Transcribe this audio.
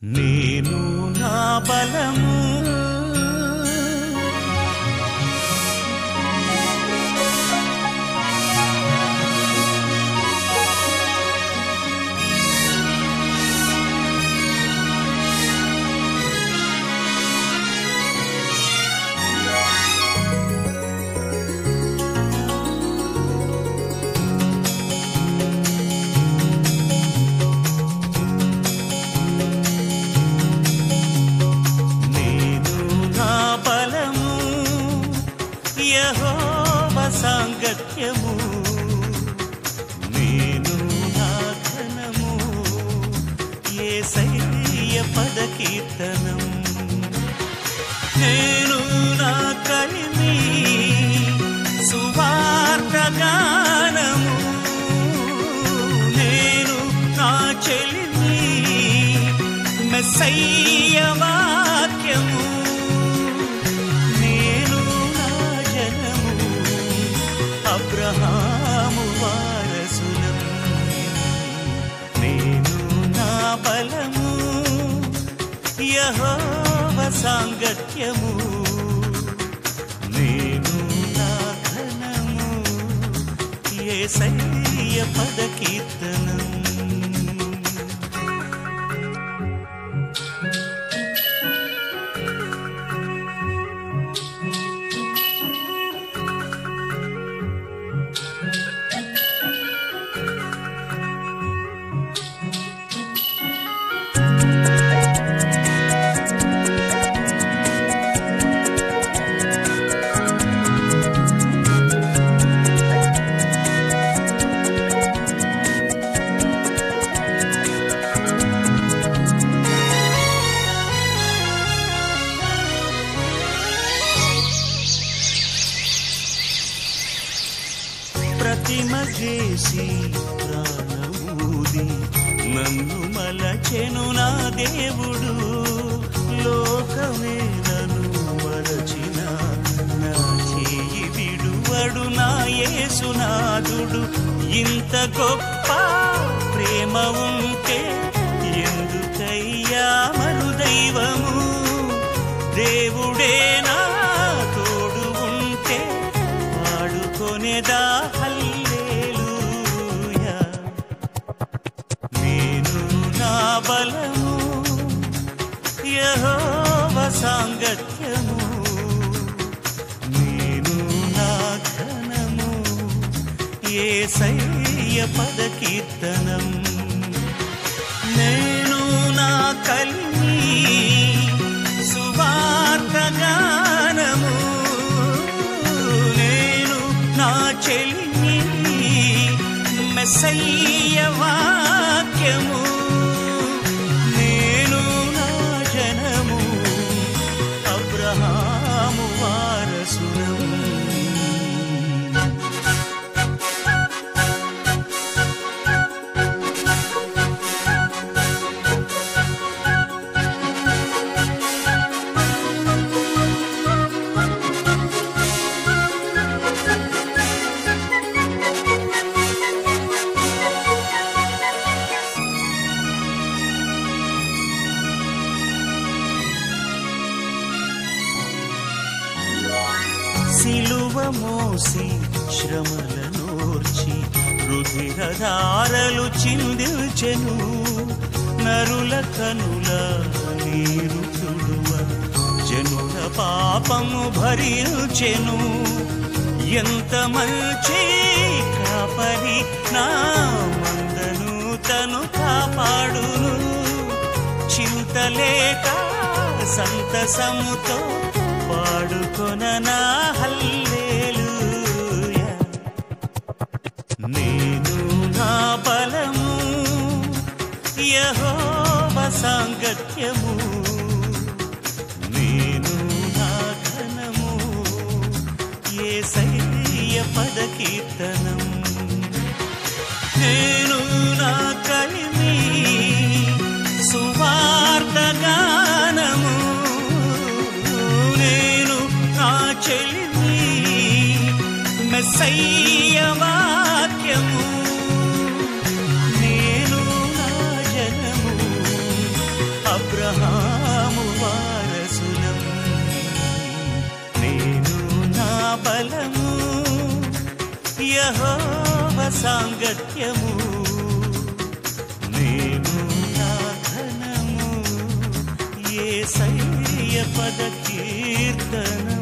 నేను నా బలము నేను నా బలము యహోవ సాంగత్యము నేను నా ఘనము యేసయ్య పద కీర్తనం నేను నా కలిమి సువార్త గానము నేను నా చెలిమి మెస్సయ్య వాక్యము నేను నా జనము అబ్రహాము వారసులం నేను నా బలము యహోవ సాంగత్యము నేను నా ఘనము యేసయ్య పద కీర్తనం ప్రతిమ చేసి ప్రాణమూది నన్ను మలచెను నా దేవుడు లోకమే నన్ను మరచిన నా చేయి విడువడు నా యేసునాథుడు ఇంత గొప్ప ప్రేమ ఉంటే ఎందుకయ్యా మరు దైవము దేవుడే నా తోడు ఉంటే పాడుకొనేదా హల్లెలూయా నేను నా బలము యెహోవ సాంగత్యము నేను నా ఘనము యేసయ్య పద కీర్తనం నేను నా కలిమి సువార్త గానము నేను నా చెలిమి మెస్సయ్య వాక్యము నేను నా జనము అబ్రహాము వారసురం సిలువ మోసి శ్రమలనోర్చి రుధిరధారలు చిందిల్చెను నరుల కనుల నీరు తుడువ జనుల పాపము భరించెను ఎంత మంచి కాపరి నా మందను తను కాపాడును చింతలేక సంతసముతో పాడుకొన నా హల్లెలూయా నేను నా బలము యహోవ సాంగత్యము నేను నా ఘనము యేసయ్య పద కీర్తనం నేను నా కలిమి సువార్త గానము నేను నా చెలిమి మెస్సయ్య వాక్యము నేను నా జనము అబ్రహాము వారసులం నేను నా బలము యహోవ సాంగత్యము నేను నా ఘనము ఏ పద కీర్తనము